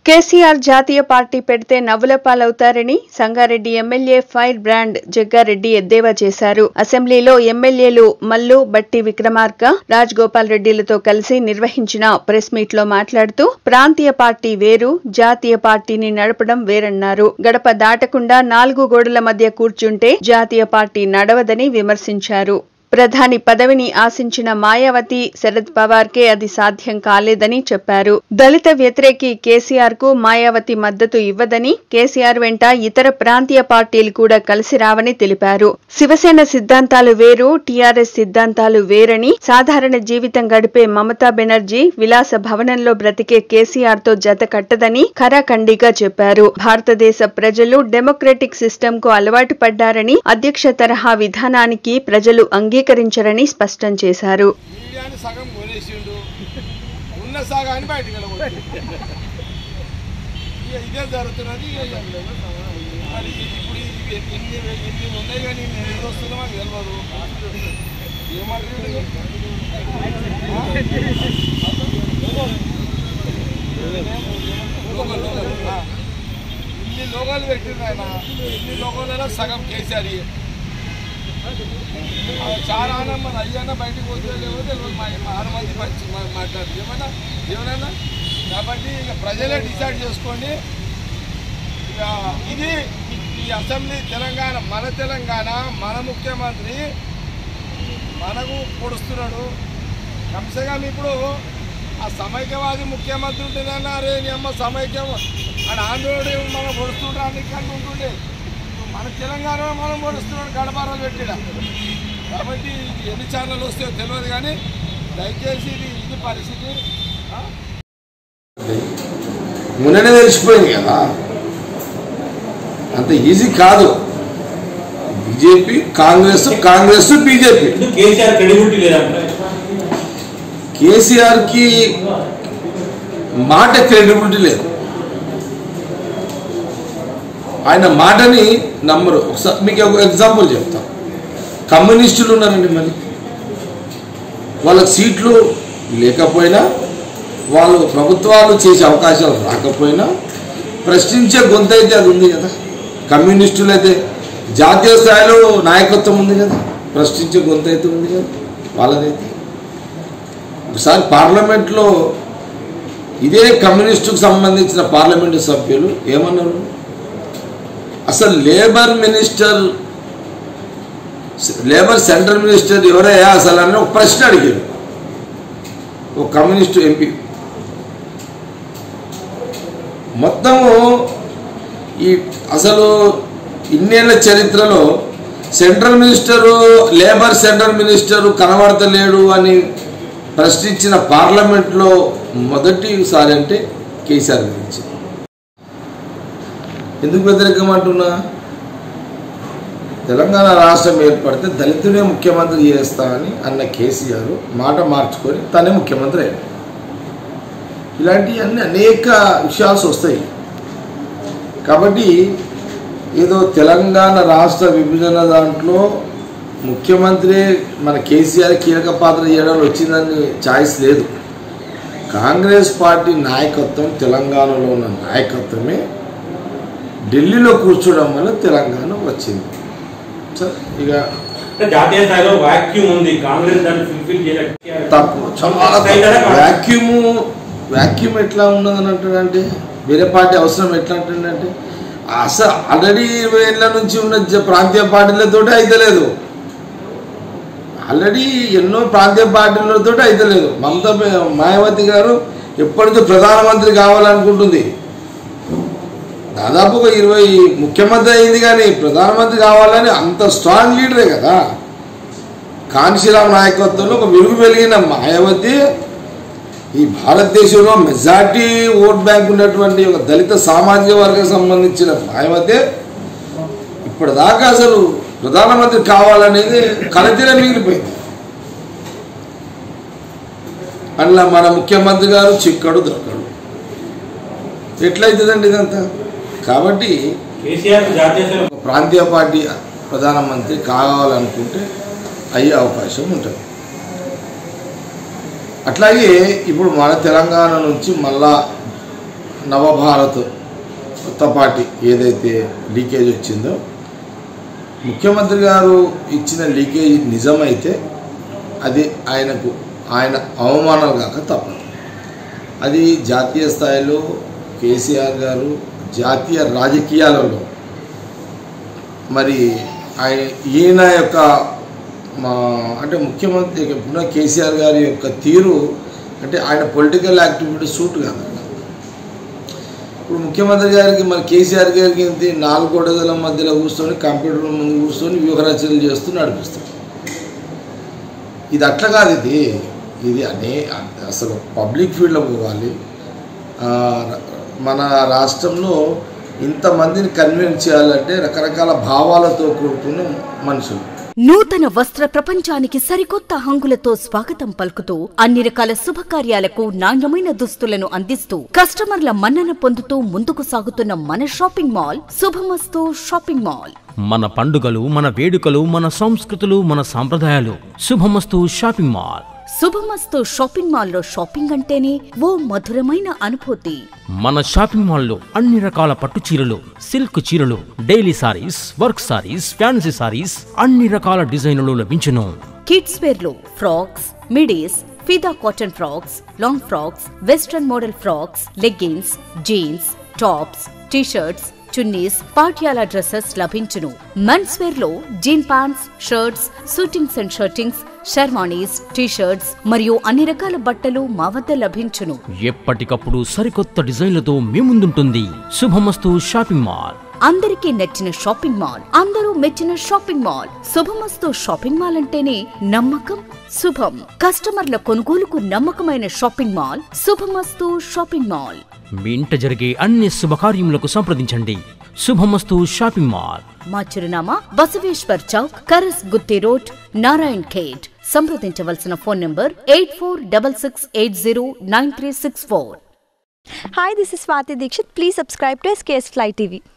కేసీఆర్ జాతీయ పార్టీ పెడితే నవ్వుల పాలవుతారని Sangareddy MLA fire brand Jaggareddy ఎద్దేవా చేశారు అసెంబ్లీలో ఎమ్మెల్యేలు మల్లు బట్టి విక్రమార్క రాజ్ గోపాల్ రెడ్డిలతో కలిసి నిర్వహించిన ప్రెస్ మీట్ లో మాట్లాడుతూ ప్రాంతీయ పార్టీ వేరు జాతీయ పార్టీని నడపడం వేరన్నారు గడప దాటకుండా నాలుగు గోడల మధ్య కూర్చుంటే జాతీయ పార్టీ నడవదని విమర్శించారు ప్రధాని పదవిని ఆశించిన మాయావతి శరద్ పవార్ కే అది సాధ్యం కాలేదని చెప్పారు దళిత వ్యతిరేకి కేసీఆర్ కు మాయావతి మద్దతు ఇవ్వదని కేసీఆర్ వెంట ఇతర ప్రాంతీయ పార్టీలు కూడా కలిసి రావని తెలిపారు శివసేన సిద్ధాంతాలు వేరు టీఆర్ఎస్ సిద్ధాంతాలు వేరని సాధారణ జీవితం గడిపే మమతా బెనర్జీ విలాస భవనంలో బ్రతికే కేసీఆర్ తో జత కట్టదని ఖరాఖండిగా చెప్పారు భారతదేశ ప్రజలు డెమోక్రటిక్ సిస్టమ్ కు అలవాటు పడ్డారని అధ్యక్ష తరహా విధానానికి ప్రజలు అంగీకరించరని స్పష్టం చేశారు మీడియాని సగం కొనేసిండు ఉన్న సగాన్ని బయటకు వెళ్ళబోతుంది ఇక ఇదే జరుగుతున్నది ఇక మరి ఇప్పుడు ఇవి ఎన్ని ఎన్ని ఉన్నాయి కానీ నేను ఏదో వస్తున్నా మాకు తెలియదు ఏమంటారు లోగోలు, లోగోలు. ఆ. ఇన్ని లోగాలు పెట్టింది ఆయన ఇన్ని లోగాలలో సగం కేసీఆర్ ఇయ్యే. ఆ చాలా ఆనందం మన అయ్యన్న బయటకు పోతే లేవో తెలియదు మా మా ఆరు మంది వచ్చి మా- మాట్లాడు ఏమన్నా ఏమన్నా కాబట్టి ఇక ప్రజలే డిసైడ్ చేసుకోండి ఇక ఇది ఈ- ఈ అసెంబ్లీ తెలంగాణ మన తెలంగాణ మన ముఖ్యమంత్రి మనకు పొడుస్తున్నాడు కమ్సగాం ఇప్పుడు ఆ సమైక్యవాది ముఖ్యమంత్రి ఉంటేనన్నా అరే నీ అమ్మ సమైక్యం అని ఆంధ్రుడు మనం పొడుస్తుంటానికి ఉంటుండే మన తెలంగాణలో మనం పొడుస్తున్నాడు గడపారాలు పెట్టిడ కాబట్టి ఇది ఎన్ని ఛానల్ వస్తాయో తెలియదు కానీ దయచేసి ఇది ఇది పరిస్థితి ఆ? మొన్ననే తెలిసిపోయింది కదా అంత ఈజీ కాదు బీజేపీ కాంగ్రెస్ కాంగ్రెస్ బీజేపీ ఎందుకు కేసీఆర్ క్రెడిబిలిటీ లేదంటే కేసీఆర్ కి మాట క్రెడిబిలిటీ లేదు ఆయన మాటని నమ్మరు ఒకసారి మీకు ఒక ఎగ్జాంపుల్ చెప్తా కమ్యూనిస్టులు ఉన్నారండి మళ్ళీ వాళ్ళకి సీట్లు లేకపోయినా వాళ్ళు ప్రభుత్వాలు చేసే అవకాశాలు రాకపోయినా ప్రశ్నించే గొంతు అయితే అది ఉంది కదా కమ్యూనిస్టులు అయితే జాతీయ స్థాయిలో నాయకత్వం ఉంది కదా ప్రశ్నించే గొంతు అయితే ఉంది కదా వాళ్ళదైతే ఒకసారి పార్లమెంట్లో ఇదే కమ్యూనిస్టుకు సంబంధించిన పార్లమెంటు సభ్యులు ఏమన్నారు అసలు labour minister labour central minister ఎవరయ్యా అసలు అని ఒక ప్రశ్న అడిగారు ఒక కమ్యూనిస్టు ఎంపీ మొత్తము ఈ అసలు ఇన్నేళ్ల చరిత్రలో central minister labour central minister కనబడతలేడు అని ప్రశ్నించిన పార్లమెంట్లో మొదటిసారి అంటే కేసీఆర్ గురించి ఎందుకు వ్యతిరేకం అంటున్నా తెలంగాణ రాష్ట్రం ఏర్పడితే దళితుడే ముఖ్యమంత్రి చేస్తా అని అన్న కేసీఆర్ మాట మార్చుకొని తనే ముఖ్యమంత్రి అయ్యాడు ఇలాంటి అన్ని అనేక విషయాలు వస్తాయి కాబట్టి ఏదో తెలంగాణ రాష్ట్ర విభజన దాంట్లో ముఖ్యమంత్రి మన కేసీఆర్ కీలక పాత్ర చేయడంలో వచ్చిందని ఛాయిస్ లేదు కాంగ్రెస్ పార్టీ నాయకత్వం తెలంగాణలో ఉన్న నాయకత్వమే ఢిల్లీలో కూర్చోవడం వల్ల తెలంగాణ వచ్చింది సరే ఇక అంటే జాతీయ స్థాయిలో వాక్యూమ్ ఉంది కాంగ్రెస్ దాన్ని ఫుల్ఫిల్ చేయలేదు తప్పు చాలా వ్యాక్యూమ్ వ్యాక్యూమ్ ఎట్లా ఉన్నదని అంటాడంటే వేరే పార్టీ అవసరం ఎట్లా అంటాడంటే అసలు ఆల్రెడీ ఇరవై ఏళ్ళ నుంచి ఉన్న జ- ప్రాంతీయ పార్టీలతోటి అయితలేదు ఆల్రెడీ ఎన్నో ప్రాంతీయ పార్టీలతో అయితలేదు మమతా బె- మాయావతి గారు ఎప్పటి నుంచో ప్రధానమంత్రి కావాలనుకుంటుంది దాదాపు ఒక ఇరవై ముఖ్యమంత్రి అయింది కానీ ప్రధానమంత్రి కావాలని అంత స్ట్రాంగ్ లీడరే కదా కాంశీరామ్ నాయకత్వంలో ఒక వెలుగు వెలిగిన మాయావతి ఈ భారతదేశంలో మెజార్టీ ఓట్ బ్యాంక్ ఉన్నటువంటి ఒక దళిత సామాజిక వర్గం సంబంధించిన మాయావతి ఇప్పటిదాకా అసలు ప్రధానమంత్రి కావాలనేది కలతీర మిగిలిపోయింది అందులో మన ముఖ్యమంత్రి గారు చిక్కడు దొరకడు ఎట్లయితుందండి ఇదంతా కాబట్టి కేసీఆర్ జాతీయ స్థాయిలో ఒక ప్రాంతీయ పార్టీ ప్రధానమంత్రి కావాలనుకుంటే అయ్యే అవకాశం ఉంటుంది అట్లాగే ఇప్పుడు మన తెలంగాణ నుంచి మళ్ళా నవభారత్ కొత్త పార్టీ ఏదైతే లీకేజ్ వచ్చిందో ముఖ్యమంత్రి గారు ఇచ్చిన లీకేజ్ నిజమైతే అది ఆయనకు ఆయన అవమానం కాక తప్పదు అది జాతీయ స్థాయిలో కేసీఆర్ గారు జాతీయ రాజకీయాలలో మరి ఆయన ఈయన యొక్క మా అంటే ముఖ్యమంత్రి ఇప్పుడు కేసీఆర్ గారి యొక్క తీరు అంటే ఆయన పొలిటికల్ యాక్టివిటీ సూట్ కాదు ఇప్పుడు ముఖ్యమంత్రి గారికి మన కేసీఆర్ గారికి ఏంటి నాలుగు గొడవల మధ్యలో కూర్చొని కంప్యూటర్ ముందు కూర్చొని వ్యూహరచనలు చేస్తూ నడిపిస్తాడు ఇది అట్లా కాదు ఇది ఇది అనే అసలు పబ్లిక్ ఫీల్డ్లో పోవాలి ఆ, మన రాష్ట్రంలో ఇంతమందిని కన్విన్స్ చేయాలంటే రకరకాల భావాలతో కూడుకున్న మనుషులు నూతన వస్త్ర ప్రపంచానికి సరికొత్త హంగులతో స్వాగతం పలుకుతూ అన్ని రకాల శుభకార్యాలకు నాణ్యమైన దుస్తులను అందిస్తూ కస్టమర్ల మన్నన పొందుతూ ముందుకు సాగుతున్న మన shopping mall Shubhamastu shopping mall మన పండుగలు మన వేడుకలు మన సంస్కృతులు మన సాంప్రదాయాలు Shubhamastu shopping mall Shubhamastu shopping మాల్లో షాపింగ్ అంటేనే ఓ మధురమైన అనుభూతి మన షాపింగ్ మాల్లో అన్ని రకాల పట్టు చీరలు సిల్క్ చీరలు daily saris work saris fancy saris అన్ని రకాల డిజైన్లు లభించును కిడ్స్ వేర్ లో ఫ్రాక్స్ మిడీస్ ఫిదా cotton frocks long frocks western model frocks leggings jeans tops T shirts చున్నీస్ పాటియాలా డ్రెస్సెస్ లభించును మెన్స్ వేర్ లో jean pants shirts suitings and shirtings షర్వాణీస్ టీ షర్ట్స్ మరియు అన్ని రకాల బట్టలు మా వద్ద లభించును ఎప్పటికప్పుడు సరికొత్త డిజైన్లతో మీ ముందుంటుంది శుభమస్తు షాపింగ్ మాల్ అందరికీ నచ్చిన షాపింగ్ మాల్ అందరూ మెచ్చిన shopping mall Shubhamastu shopping mall అంటేనే నమ్మకం శుభం కస్టమర్ల కొనుగోలుకు నమ్మకమైన shopping mall Shubhamastu shopping mall మీ ఇంట జరిగే అన్ని శుభకార్యములకు సంప్రదించండి శుభమస్తు షాపింగ్ మాల్ మా చిరునామా బసవేశ్వర్ చౌక్ కరస్ గుత్తి రోడ్ నారాయణ్ ఖేడ్ సంప్రదించవలసిన phone number eight four double six eight zero nine three six four Hi, this is Swati Dikshit. Please subscribe to SKS Fly TV.